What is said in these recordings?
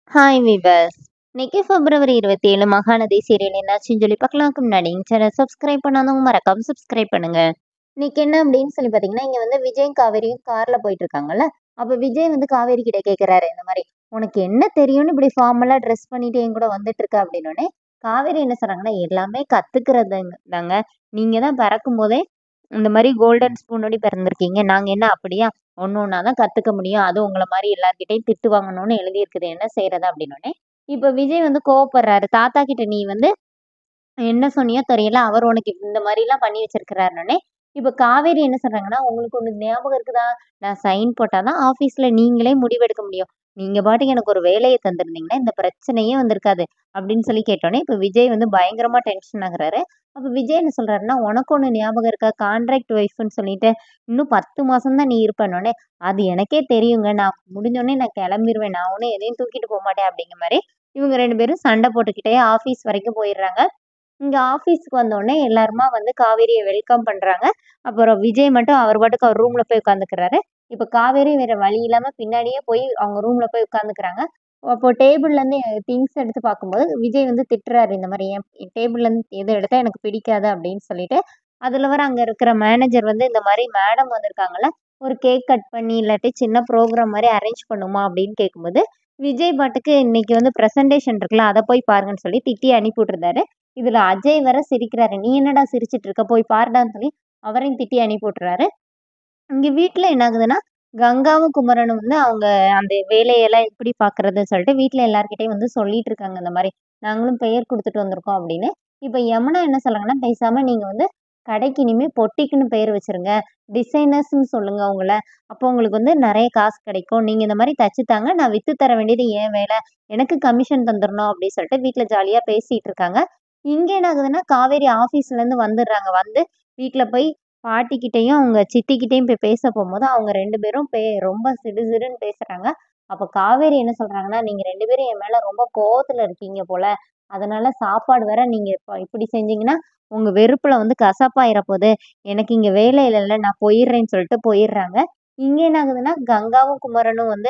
hi viewers இன்னைக்கு பிப்ரவரி இருபத்தி ஏழு மகாநதி சீரியல் என்னாச்சுன்னு சொல்லி பார்க்கலாம்க்கு முன்னாடி சேனல் சப்ஸ்கிரைப் பண்ணாதவங்க மறக்காம சப்ஸ்கிரைப் பண்ணுங்க இன்னைக்கு என்ன அப்படின்னு சொல்லி பார்த்தீங்கன்னா இங்கே வந்து விஜயும் காவேரியும் காரில் போயிட்டு இருக்காங்கல்ல அப்போ விஜய் வந்து காவேரி கிட்ட கேட்குறாரு இந்த மாதிரி உனக்கு என்ன தெரியும்னு இப்படி ஃபார்மலாக ட்ரெஸ் பண்ணிட்டு என் கூட வந்துட்டு இருக்க அப்படின்னோடனே காவேரி என்ன சொல்கிறாங்கன்னா எல்லாமே கற்றுக்கிறது தாங்க நீங்கள் தான் பிறக்கும் போதே இந்த மாதிரி கோல்டன் ஸ்பூனோடி பிறந்திருக்கீங்க நாங்கள் என்ன அப்படியா ஒன்று ஒன்றா தான் கற்றுக்க முடியும் அது உங்களை மாதிரி எல்லார்கிட்டையும் திட்டு வாங்கணும்னு எழுதியிருக்குது என்ன செய்கிறது அப்படின்னோடனே இப்போ விஜய் வந்து கோவப்படுறாரு தாத்தா கிட்ட நீ வந்து என்ன சொன்னியோ தெரியல அவர் உனக்கு இந்த மாதிரிலாம் பண்ணி வச்சிருக்கிறாருனே இப்போ காவேரி என்ன சொல்றாங்கன்னா உங்களுக்கு ஒன்று ஞாபகம் இருக்குதா நான் சைன் போட்டால் தான் ஆஃபீஸில் நீங்களே முடிவெடுக்க முடியும் நீங்கள் பாட்டுக்கு எனக்கு ஒரு வேலையை தந்திருந்தீங்கன்னா இந்த பிரச்சனையே வந்திருக்காது அப்படின்னு சொல்லி கேட்டோன்னே இப்போ விஜய் வந்து பயங்கரமாக டென்ஷன் ஆகுறாரு அப்போ விஜய் என்ன சொல்கிறாருன்னா உனக்கு ஒன்று ஞாபகம் இருக்கா கான்ட்ராக்ட் ஒய்ஃப்னு சொல்லிட்டு இன்னும் பத்து மாதம் தான் நீ இருப்பேனோடனே அது எனக்கே தெரியுங்க நான் முடிஞ்சோடனே நான் கிளம்பிடுவேன் நான் ஒன்றும் எதையும் தூக்கிட்டு போக மாட்டேன் அப்படிங்கிற மாதிரி இவங்க ரெண்டு பேரும் சண்டை போட்டுக்கிட்டே ஆஃபீஸ் வரைக்கும் போயிடுறாங்க இங்கே ஆஃபீஸ்க்கு வந்தோடனே எல்லாருமா வந்து காவேரியை வெல்கம் பண்ணுறாங்க அப்புறம் விஜய் மட்டும் அவர் பாட்டுக்கு அவர் ரூமில் போய் உட்காந்துக்கிறாரு இப்போ காவேரி வேறு வழி இல்லாமல் பின்னாடியே போய் அவங்க ரூமில் போய் உட்காந்துக்கிறாங்க அப்போ டேபிள்லேருந்து திங்ஸ் எடுத்து பார்க்கும்போது விஜய் வந்து திட்டுறாரு இந்த மாதிரி என் டேபிள்லேருந்து எது எடுத்தால் எனக்கு பிடிக்காது அப்படின்னு சொல்லிட்டு அதில் வர அங்கே இருக்கிற மேனேஜர் வந்து இந்த மாதிரி மேடம் வந்திருக்காங்கல்ல ஒரு கேக் கட் பண்ணி இல்லாட்டி சின்ன ப்ரோக்ராம் மாதிரி அரேஞ்ச் பண்ணுமா அப்படின்னு கேட்கும்போது விஜய் பாட்டுக்கு இன்னைக்கு வந்து ப்ரெசன்டேஷன் இருக்குல்ல அதை போய் பாருங்கன்னு சொல்லி திட்டி அனுப்பி விட்டுருந்தாரு இதில் அஜய் வர சிரிக்கிறாரு நீ என்னடா சிரிச்சிட்டு இருக்க போய் பாருடான்னு சொல்லி அவரையும் திட்டி அனுப்பி விட்டுறாரு இங்கே வீட்டில் என்ன ஆகுதுன்னா கங்காவும் குமரனும் வந்து அவங்க அந்த வேலையெல்லாம் எப்படி பார்க்குறதுன்னு சொல்லிட்டு வீட்டில் எல்லாருக்கிட்டையும் வந்து சொல்லிட்டு இருக்காங்க இந்த மாதிரி நாங்களும் பெயர் கொடுத்துட்டு வந்திருக்கோம் அப்படின்னு இப்போ யமுனா என்ன சொல்கிறாங்கன்னா பேசாமல் நீங்கள் வந்து கடைக்கு இனிமேல் பொட்டிக்குன்னு பெயர் வச்சுருங்க டிசைனர்ஸ்னு சொல்லுங்க அவங்கள அப்போ உங்களுக்கு வந்து நிறைய காசு கிடைக்கும் நீங்கள் இந்த மாதிரி தச்சு தாங்க நான் விற்று தர வேண்டியது ஏன் வேலை எனக்கு கமிஷன் தந்துடணும் அப்படின்னு சொல்லிட்டு வீட்டில் ஜாலியாக பேசிகிட்டு இருக்காங்க இங்கே என்ன ஆகுதுன்னா காவேரி ஆஃபீஸ்லேருந்து வந்துடுறாங்க வந்து வீட்டில் போய் பாட்டிக்கிட்டேயும் அவங்க சித்திக்கிட்டேயும் போய் பேச போகும்போது அவங்க ரெண்டு பேரும் பே ரொம்ப சிடு சிடுன்னு பேசுகிறாங்க அப்போ காவேரி என்ன சொல்கிறாங்கன்னா நீங்கள் ரெண்டு பேரும் என் மேலே ரொம்ப கோவத்தில் இருக்கீங்க போல் அதனால சாப்பாடு வேற நீங்கள் இப்போ இப்படி செஞ்சீங்கன்னா உங்கள் வெறுப்பில் வந்து கசப்பாயிர போகுது எனக்கு இங்கே வேலை இல்லைல்ல நான் போயிடுறேன்னு சொல்லிட்டு போயிடுறாங்க இங்கே என்ன ஆகுதுன்னா கங்காவும் குமரனும் வந்து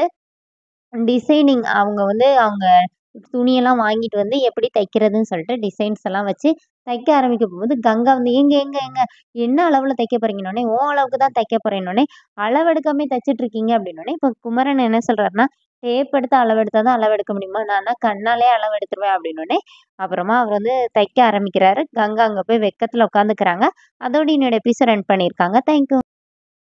டிசைனிங் அவங்க வந்து அவங்க துணியெல்லாம் வாங்கிட்டு வந்து எப்படி தைக்கிறதுன்னு சொல்லிட்டு டிசைன்ஸ் எல்லாம் வச்சு தைக்க ஆரம்பிக்க போகும்போது கங்கா வந்து எங்க எங்க எங்க என்ன அளவில் தைக்க போறீங்கன்னொடனே ஓ அளவுக்கு தான் தைக்க போறேன்னொடனே அளவெடுக்காமே தைச்சிட்டு இருக்கீங்க அப்படின்னோடனே இப்போ குமரன் என்ன சொல்றாருன்னா டேப் எடுத்து அளவெடுத்தா தான் அளவெடுக்க முடியுமா நான் கண்ணாலே அளவெடுத்துருவேன் அப்படின்னோடனே அப்புறமா அவர் வந்து தைக்க ஆரம்பிக்கிறாரு கங்கா அங்கே போய் வெக்கத்தில் உட்காந்துக்கிறாங்க அதோட என்னோட எபிசோட் ரன் பண்ணியிருக்காங்க தேங்க்யூ